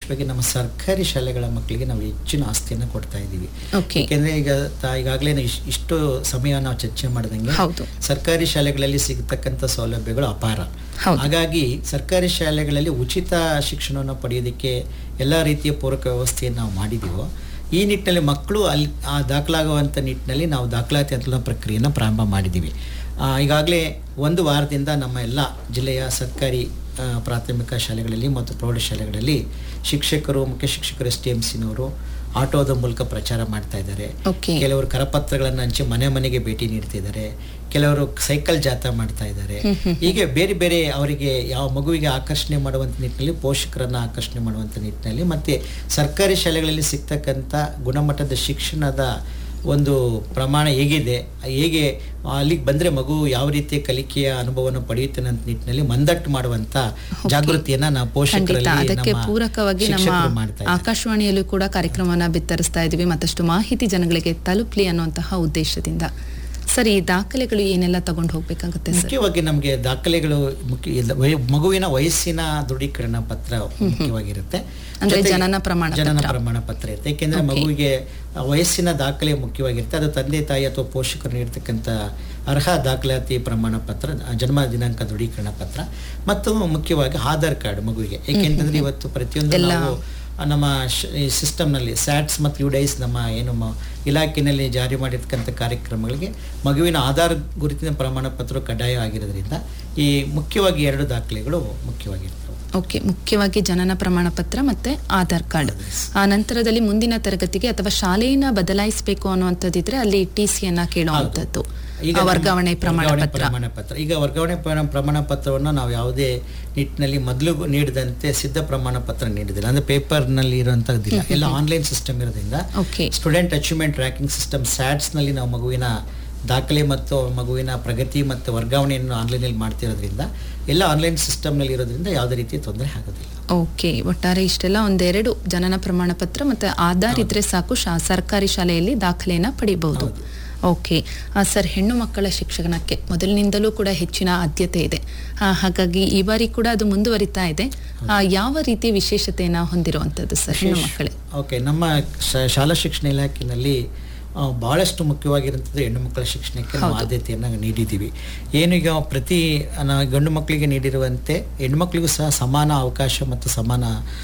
ವಿಶೇಷವಾಗಿ ನಮ್ಮ ಸರ್ಕಾರಿ ಶಾಲೆಗಳ ಮಕ್ಕಳಿಗೆ ನಾವು ಹೆಚ್ಚಿನ ಆಸ್ತಿಯನ್ನು ಕೊಡ್ತಾ ಇದ್ದೀವಿ ಓಕೆ ಯಾಕೆಂದ್ರೆ ಈಗ ತಾ- ಈಗಾಗಲೇ ನಾವು ಇಶ್- ಇಷ್ಟು ಸಮಯ ನಾವು ಚರ್ಚೆ ಮಾಡಿದಂಗೆ ಹೌದು ಸರ್ಕಾರಿ ಶಾಲೆಗಳಲ್ಲಿ ಸಿಗತಕ್ಕಂಥ ಸೌಲಭ್ಯಗಳು ಅಪಾರ ಹೌದು. ಹಾಗಾಗಿ ಸರ್ಕಾರಿ ಶಾಲೆಗಳಲ್ಲಿ ಉಚಿತ ಶಿಕ್ಷಣವನ್ನು ಪಡೆಯೋದಕ್ಕೆ ಎಲ್ಲ ರೀತಿಯ ಪೂರಕ ವ್ಯವಸ್ಥೆಯನ್ನು ನಾವು ಮಾಡಿದ್ದೀವೋ ಈ ನಿಟ್ಟಿನಲ್ಲಿ ಮಕ್ಕಳು ಅಲ್ಲಿ ಆ ದಾಖಲಾಗುವಂಥ ನಿಟ್ಟಿನಲ್ಲಿ ನಾವು ದಾಖಲಾತಿ ಅಂತ ಪ್ರಕ್ರಿಯೆಯನ್ನು ಪ್ರಾರಂಭ ಮಾಡಿದ್ದೀವಿ ಈಗಾಗಲೇ ಒಂದು ವಾರದಿಂದ ನಮ್ಮ ಎಲ್ಲ ಜಿಲ್ಲೆಯ ಸರ್ಕಾರಿ ಆ, ಪ್ರಾಥಮಿಕ ಶಾಲೆಗಳಲ್ಲಿ ಮತ್ತು ಪ್ರೌಢಶಾಲೆಗಳಲ್ಲಿ ಶಿಕ್ಷಕರು ಮುಖ್ಯ ಶಿಕ್ಷಕರು ಎಸ್ ಟಿ ಎಮ್ ಸಿನವರು ಆಟೋದ ಮೂಲಕ ಪ್ರಚಾರ ಮಾಡ್ತಾ ಇದ್ದಾರೆ ಓಕೆ ಕೆಲವರು ಕರಪತ್ರಗಳನ್ನು ಹಂಚಿ ಮನೆ ಮನೆಗೆ ಭೇಟಿ ನೀಡ್ತಿದ್ದಾರೆ ಕೆಲವರು ಸೈಕಲ್ ಜಾಥಾ ಮಾಡ್ತಾ ಇದ್ದಾರೆ ಹೀಗೆ ಬೇರೆ ಬೇರೆ ಅವರಿಗೆ ಯಾವ ಮಗುವಿಗೆ ಆಕರ್ಷಣೆ ಮಾಡುವಂಥ ನಿಟ್ಟಿನಲ್ಲಿ ಪೋಷಕರನ್ನ ಆಕರ್ಷಣೆ ಮಾಡುವಂಥ ನಿಟ್ಟಿನಲ್ಲಿ ಮತ್ತೆ ಸರ್ಕಾರಿ ಶಾಲೆಗಳಲ್ಲಿ ಸಿಗ್ತಕ್ಕಂಥ ಗುಣಮಟ್ಟದ ಶಿಕ್ಷಣದ ಒಂದು ಪ್ರಮಾಣ ಹೇಗಿದೆ ಹೇಗೆ ಅಲ್ಲಿಗೆ ಬಂದರೆ ಮಗು ಯಾವ ರೀತಿಯ ಕಲಿಕೆಯ ಅನುಭವವನ್ನು ಪಡೆಯುತ್ತೇನೆ ಅಂತ ನಿಟ್ಟಿನಲ್ಲಿ ಮಂದಟ್ಟು ಮಾಡುವಂಥ ಜಾಗೃತಿಯನ್ನ ನಾವು ಖಂಡಿತ ಪೋಷಕರಲ್ಲಿ ಅದಕ್ಕೆ ನಮ್ಮ ಪೂರಕವಾಗಿ ನಮ್ಮ ಶಿಕ್ಷಕರು ಮಾಡ್ತಾ ಇದ್ದಾರೆ. ಆಕಾಶವಾಣಿಯಲ್ಲೂ ಕೂಡ ಕಾರ್ಯಕ್ರಮವನ್ನ ಬಿತ್ತರಿಸ್ತಾ ಇದೀವಿ ಮತ್ತಷ್ಟು ಮಾಹಿತಿ ಜನಗಳಿಗೆ ತಲುಪಲಿ ಅನ್ನುವಂತಹ ಉದ್ದೇಶದಿಂದ ಸರ್ ಈ ದಾಖಲೆಗಳು ಏನೆಲ್ಲ ತಗೊಂಡು ಹೋಗ್ಬೇಕಾಗುತ್ತೆ ಸರ್ ಮುಖ್ಯವಾಗಿ ನಮಗೆ ದಾಖಲೆಗಳು ಮುಖ್ಯ ಇಲ್ಲ, ವಯ- ಮಗುವಿನ ವಯಸ್ಸಿನ ದೃಢೀಕರಣ ಪತ್ರ ಮುಖ್ಯವಾಗಿರುತ್ತೆ ಅಂದ್ರೆ ಜೊತೆಗೆ ಜನನ ಪ್ರಮಾಣ ಜನನ ಪತ್ರ. ಪ್ರಮಾಣ ಪತ್ರ ಇರುತ್ತೆ ಯಾಕೆಂದ್ರೆ Okay. ಮಗುವಿಗೆ ಆ ವಯಸ್ಸಿನ ದಾಖಲೆ ಮುಖ್ಯವಾಗಿರುತ್ತೆ ಅದು ತಂದೆ ತಾಯಿ ಅಥವಾ ಪೋಷಕರು ನೀಡ್ತಕ್ಕಂಥ ಅರ್ಹ ದಾಖಲಾತಿ ಪ್ರಮಾಣ ಪತ್ರ ಆ, ಜನ್ಮ ದಿನಾಂಕ ದೃಢೀಕರಣ ಪತ್ರ ಮತ್ತು ಮುಖ್ಯವಾಗಿ ಆಧಾರ್ ಕಾರ್ಡ್ ಮಗುವಿಗೆ ಏಕೆಂತಂದ್ರೆ ಇವತ್ತು ಪ್ರತಿಯೊಂದು ಎಲ್ಲ ನಾವು ಆ, ನಮ್ಮ ಶ- ಈ ಸಿಸ್ಟಮ್ನಲ್ಲಿ ಸ್ಯಾಟ್ಸ್ ಮತ್ತು ಯುಡೈಸ್ ನಮ್ಮ ಏನು ಮ- ಇಲಾಖೆಯಲ್ಲಿ ಜಾರಿ ಮಾಡಿರ್ತಕ್ಕಂಥ ಕಾರ್ಯಕ್ರಮಗಳಿಗೆ ಮಗುವಿನ ಆಧಾರ್ ಗುರುತಿನ ಪ್ರಮಾಣ ಪತ್ರ ಕಡ್ಡಾಯ ಆಗಿರೋದ್ರಿಂದ ಈ ಮುಖ್ಯವಾಗಿ ಎರಡು ದಾಖಲೆಗಳು ಮುಖ್ಯವಾಗಿರ್ತವೆ ಓಕೆ ಮುಖ್ಯವಾಗಿ ಜನನ ಪ್ರಮಾಣ ಪತ್ರ ಮತ್ತೆ ಆಧಾರ್ ಕಾರ್ಡ್ ಆ ನಂತರದಲ್ಲಿ ಮುಂದಿನ ತರಗತಿಗೆ ಅಥವಾ ಶಾಲೆಯನ್ನ ಬದಲಾಯಿಸಬೇಕು ಅನ್ನುವಂಥದ್ದಿದ್ರೆ ಅಲ್ಲಿ ಟಿ ಸಿಯನ್ನ ಕೇಳುವಂಥದ್ದು ಈಗ ಆ ನಮ್ಮ ವರ್ಗಾವಣೆ ಪ್ರಮಾಣ ವರ್ಗಾವಣೆ ಪತ್ರ ಪ್ರಮಾಣ ಪತ್ರ ಈಗ ವರ್ಗಾವಣೆ ಪ್ರಮಾಣ- ಪ್ರಮಾಣ ಪತ್ರವನ್ನು ನಾವು ಯಾವುದೇ ನಿಟ್ಟಿನಲ್ಲಿ ಮೊದಲು ನೀಡಿದಂತೆ ಸಿದ್ಧ ಪ್ರಮಾಣ ಪತ್ರ ನೀಡಿದಿಲ್ಲ ಅಂದ್ರೆ ಪೇಪರ್ನಲ್ಲಿ ಇರುವಂಥದ್ದಿಲ್ಲ ಎಲ್ಲ ಆನ್ಲೈನ್ ಸಿಸ್ಟಮ್ ಇರೋದ್ರಿಂದ okay student achievement tracking system ಸ್ಯಾಟ್ಸ್ನಲ್ಲಿ ನಾವು ಮಗುವಿನ ದಾಖಲೆ ಮತ್ತು ಮಗುವಿನ ಪ್ರಗತಿ ಮತ್ತು ವರ್ಗಾವಣೆಯನ್ನು ಆನ್ಲೈನಲ್ಲಿ ಮಾಡ್ತಿರೋದ್ರಿಂದ ಎಲ್ಲ ಆನ್ಲೈನ್ ಸಿಸ್ಟಮ್ನಲ್ಲಿ ಇರೋದ್ರಿಂದ ಯಾವುದೇ ರೀತಿ ತೊಂದರೆ ಆಗೋದಿಲ್ಲ ಓಕೆ ಒಟ್ಟಾರೆ ಇಷ್ಟೆಲ್ಲ ಒಂದೆರಡು ಜನನ ಪ್ರಮಾಣ ಪತ್ರ ಮತ್ತೆ ಆಧಾರ್ ಇದ್ರೆ ಸಾಕು ಶಾ ಸರ್ಕಾರಿ ಶಾಲೆಯಲ್ಲಿ ದಾಖಲೆಯನ್ನ ಪಡಿಬಹುದು ಹೌದು. ಓಕೆ ಆ, ಸರ್ ಹೆಣ್ಣು ಮಕ್ಕಳ ಶಿಕ್ಷಣಕ್ಕೆ ಮೊದಲಿನಿಂದಲೂ ಕೂಡ ಹೆಚ್ಚಿನ ಆದ್ಯತೆ ಇದೆ ಆ, ಹಾಗಾಗಿ ಈ ಬಾರಿ ಕೂಡ ಅದು ಮುಂದುವರಿತಾ ಇದೆ ಆ, ಯಾವ ರೀತಿ ವಿಶೇಷತೆಯನ್ನ ಹೊಂದಿರುವಂತದ್ದು ಸರ್ ಹೆಣ್ಣು ಮಕ್ಕಳೇ ಓಕೆ ನಮ್ಮ ಶ- ಶಾಲಾ ಶಿಕ್ಷಣ ಇಲಾಖೆಯಲ್ಲಿ ಆ, ಬಹಳಷ್ಟು ಮುಖ್ಯವಾಗಿರುವಂಥದ್ದು ಹೆಣ್ಣು ಮಕ್ಕಳ ಶಿಕ್ಷಣಕ್ಕೆ ನಾವು ಹೌದು. ಆದ್ಯತೆಯನ್ನು ನೀಡಿದ್ದೀವಿ ಏನೀಗ ಪ್ರತಿ ನಾವು ಗಂಡು ಮಕ್ಕಳಿಗೆ ನೀಡಿರುವಂತೆ ಹೆಣ್ಣು ಮಕ್ಕಳಿಗೂ ಸಹ ಸಮಾನ ಅವಕಾಶ ಮತ್ತು ಸಮಾನ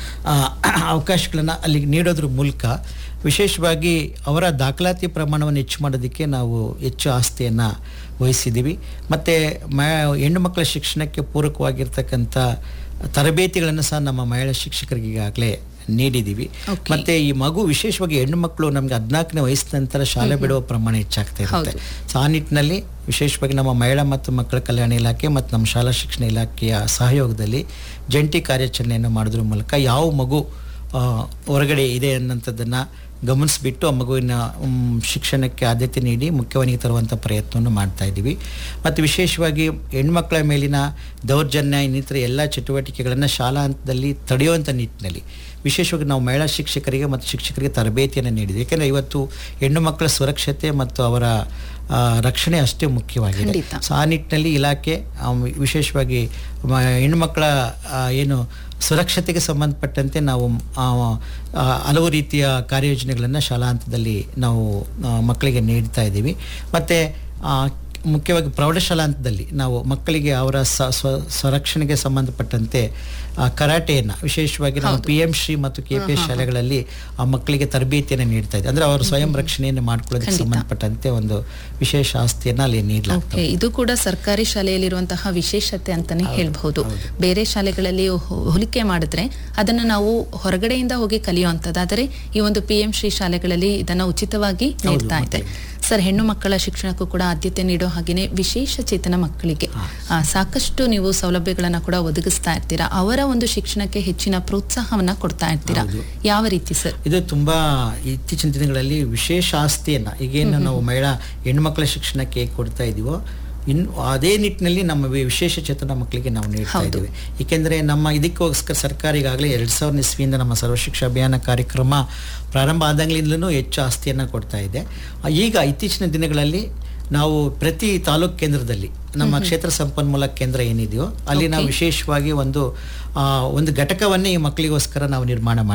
ಅವಕಾಶಗಳನ್ನು ಅಲ್ಲಿಗೆ ನೀಡೋದ್ರ ಮೂಲಕ ವಿಶೇಷವಾಗಿ ಅವರ ದಾಖಲಾತಿ ಪ್ರಮಾಣವನ್ನು ಹೆಚ್ಚು ಮಾಡೋದಕ್ಕೆ ನಾವು ಹೆಚ್ಚು ಆಸ್ತಿಯನ್ನು ವಹಿಸಿದ್ದೀವಿ ಮತ್ತು ಮ ಹೆಣ್ಣು ಮಕ್ಕಳ ಶಿಕ್ಷಣಕ್ಕೆ ಪೂರಕವಾಗಿರ್ತಕ್ಕಂಥ ತರಬೇತಿಗಳನ್ನು ಸಹ ನಮ್ಮ ಮಹಿಳಾ ಶಿಕ್ಷಕರಿಗೆ ಈಗಾಗಲೇ ನೀಡಿದ್ದೀವಿ Okay. ಮತ್ತೆ ಈ ಮಗು ವಿಶೇಷವಾಗಿ ಹೆಣ್ಣು ಮಕ್ಕಳು ನಮ್ಗೆ ಹದಿನಾಲ್ಕನೇ ವಯಸ್ಸಿನ ನಂತರ ಶಾಲೆ ಬಿಡುವ ಪ್ರಮಾಣ ಹೆಚ್ಚಾಗ್ತಾ ಇರುತ್ತೆ ಹೌದು. ಸೊ ಆ ನಿಟ್ಟಿನಲ್ಲಿ ವಿಶೇಷವಾಗಿ ನಮ್ಮ ಮಹಿಳಾ ಮತ್ತು ಮಕ್ಕಳ ಕಲ್ಯಾಣ ಇಲಾಖೆ ಮತ್ತು ನಮ್ಮ ಶಾಲಾ ಶಿಕ್ಷಣ ಇಲಾಖೆಯ ಸಹಯೋಗದಲ್ಲಿ ಜಂಟಿ ಕಾರ್ಯಾಚರಣೆಯನ್ನು ಮಾಡೋದ್ರ ಮೂಲಕ ಯಾವ ಮಗು ಆ, ಹೊರಗಡೆ ಇದೆ ಅನ್ನೋಂಥದ್ದನ್ನು ಗಮನಿಸ್ಬಿಟ್ಟು ಆ ಮಗುವಿನ ಮ್, ಶಿಕ್ಷಣಕ್ಕೆ ಆದ್ಯತೆ ನೀಡಿ ಮುಖ್ಯವಾನಿಗೆ ತರುವಂಥ ಪ್ರಯತ್ನವನ್ನು ಮಾಡ್ತಾ ಇದ್ದೀವಿ ಮತ್ತು ವಿಶೇಷವಾಗಿ ಹೆಣ್ಮಕ್ಳ ಮೇಲಿನ ದೌರ್ಜನ್ಯ ಇನ್ನಿತರ ಎಲ್ಲ ಚಟುವಟಿಕೆಗಳನ್ನು ಶಾಲಾ ಹಂತದಲ್ಲಿ ತಡೆಯುವಂಥ ನಿಟ್ಟಿನಲ್ಲಿ ವಿಶೇಷವಾಗಿ ನಾವು ಮಹಿಳಾ ಶಿಕ್ಷಕರಿಗೆ ಮತ್ತು ಶಿಕ್ಷಕರಿಗೆ ತರಬೇತಿಯನ್ನು ನೀಡಿದ್ವಿ ಯಾಕೆಂದರೆ ಇವತ್ತು ಹೆಣ್ಣು ಮಕ್ಕಳ ಸುರಕ್ಷತೆ ಮತ್ತು ಅವರ ಆ, ರಕ್ಷಣೆ ಅಷ್ಟೇ ಮುಖ್ಯವಾಗಿದೆ ಖಂಡಿತ. ಸೊ ಆ ನಿಟ್ಟಿನಲ್ಲಿ ಇಲಾಖೆ ಆ, ವಿಶೇಷವಾಗಿ ಮ- ಹೆಣ್ಣುಮಕ್ಕಳ ಆ, ಏನು ಸುರಕ್ಷತೆಗೆ ಸಂಬಂಧಪಟ್ಟಂತೆ ನಾವು ಆ, ಆ, ಹಲವು ರೀತಿಯ ಕಾರ್ಯಯೋಜನೆಗಳನ್ನು ಶಾಲಾ ಹಂತದಲ್ಲಿ ನಾವು ಆ, ಮಕ್ಕಳಿಗೆ ನೀಡ್ತಾ ಇದ್ದೀವಿ ಮತ್ತು ಮುಖ್ಯವಾಗಿ ಪ್ರೌಢಶಾಲಾ ಹಂತದಲ್ಲಿ ನಾವು ಮಕ್ಕಳಿಗೆ ಅವರ ಸ ಸ್ವ ಸ್ವರಕ್ಷಣೆಗೆ ಸಂಬಂಧಪಟ್ಟಂತೆ ಆ, ಕರಾಟೆಯನ್ನು ವಿಶೇಷವಾಗಿ ನಾವು ಪಿ ಎಂ ಶ್ರೀ ಮತ್ತು ಕೆ ಪಿ ಎಸ್ ಶಾಲೆಗಳಲ್ಲಿ ಆ ಮಕ್ಕಳಿಗೆ ತರಬೇತಿಯನ್ನು ನೀಡ್ತಾ ಇದ್ದೀವಿ ಅಂದರೆ ಅವರು ಸ್ವಯಂ ರಕ್ಷಣೆಯನ್ನು ಮಾಡ್ಕೊಳ್ಳೋದಕ್ಕೆ ಖಂಡಿತ. ಸಂಬಂಧಪಟ್ಟಂತೆ ಒಂದು ವಿಶೇಷ ಆಸ್ತಿಯನ್ನು ಅಲ್ಲಿ ನೀಡಲಾಗ್ತದೆ ಓಕೆ ಇದು ಕೂಡ ಸರ್ಕಾರಿ ಶಾಲೆಯಲ್ಲಿರುವಂತಹ ವಿಶೇಷತೆ ಅಂತಾನೆ ಹೇಳ್ಬಹುದು ಬೇರೆ ಶಾಲೆಗಳಲ್ಲಿ ಹೊ- ಹೋಲಿಕೆ ಮಾಡಿದ್ರೆ ಅದನ್ನ ನಾವು ಹೊರಗಡೆಯಿಂದ ಹೋಗಿ ಕಲಿಯುವಂಥದ್ದು ಆದರೆ ಈ ಒಂದು ಪಿ ಎಂ ಶ್ರೀ ಶಾಲೆಗಳಲ್ಲಿ ಇದನ್ನ ಉಚಿತವಾಗಿ ನೀಡ್ತಾ ಇದೆ ಸರ್ ಹೆಣ್ಣು ಮಕ್ಕಳ ಶಿಕ್ಷಣಕ್ಕೂ ಕೂಡ ಆದ್ಯತೆ ನೀಡೋ ಹಾಗೇನೆ ವಿಶೇಷ ಚೇತನ ಮಕ್ಕಳಿಗೆ ಆ, ಸಾಕಷ್ಟು ನೀವು ಸೌಲಭ್ಯಗಳನ್ನ ಕೂಡ ಒದಗಿಸ್ತಾ ಇರ್ತೀರಾ ಅವರ ಒಂದು ಶಿಕ್ಷಣಕ್ಕೆ ಹೆಚ್ಚಿನ ಪ್ರೋತ್ಸಾಹವನ್ನ ಕೊಡ್ತಾ ಇರ್ತೀರಾ ಯಾವ ರೀತಿ ಸರ್ ಇದು ತುಂಬಾ ಇತ್ತೀಚಿನ ದಿನಗಳಲ್ಲಿ ವಿಶೇಷ ಆಸ್ತಿಯನ್ನ ಈಗೇನು ನಾವು ಮಹಿಳಾ ಹೆಣ್ಮಕ್ಳ ಶಿಕ್ಷಣಕ್ಕೆ ಹೇಗೆ ಕೊಡ್ತಾ ಇದೀವೋ ಇನ್ನು ಅದೇ ನಿಟ್ಟಿನಲ್ಲಿ ನಮ್ಮ ವಿ- ವಿಶೇಷ ಚೇತನ ಮಕ್ಕಳಿಗೆ ನಾವು ನೀಡ್ತಾ ಹೌದು. ಇದ್ದೀವಿ ಏಕೆಂದರೆ ನಮ್ಮ ಇದಕ್ಕೋಸ್ಕರ ಸರ್ಕಾರ ಈಗಾಗಲೇ ಎರಡು ಸಾವಿರದ ಇಸ್ವಿಯಿಂದ ನಮ್ಮ ಸರ್ವಶಿಕ್ಷಾ ಅಭಿಯಾನ ಕಾರ್ಯಕ್ರಮ ಪ್ರಾರಂಭ ಆದಾಗಲಿಂದಲೂ ಹೆಚ್ಚು ಆಸ್ತಿಯನ್ನು ಕೊಡ್ತಾ ಇದೆ ಆ, ಈಗ ಇತ್ತೀಚಿನ ದಿನಗಳಲ್ಲಿ ನಾವು ಪ್ರತಿ ತಾಲೂಕ್ ಕೇಂದ್ರದಲ್ಲಿ ನಮ್ಮ ಕ್ಷೇತ್ರ ಸಂಪನ್ಮೂಲ ಕೇಂದ್ರ ಏನಿದೆಯೋ ಅಲ್ಲಿ ನಾವು ವಿಶೇಷವಾಗಿ ಒಂದು ಆ, ಒಂದು ಘಟಕವನ್ನೇ ಈ ಮಕ್ಕಳಿಗೋಸ್ಕರ ನಾವು ನಿರ್ಮಾಣ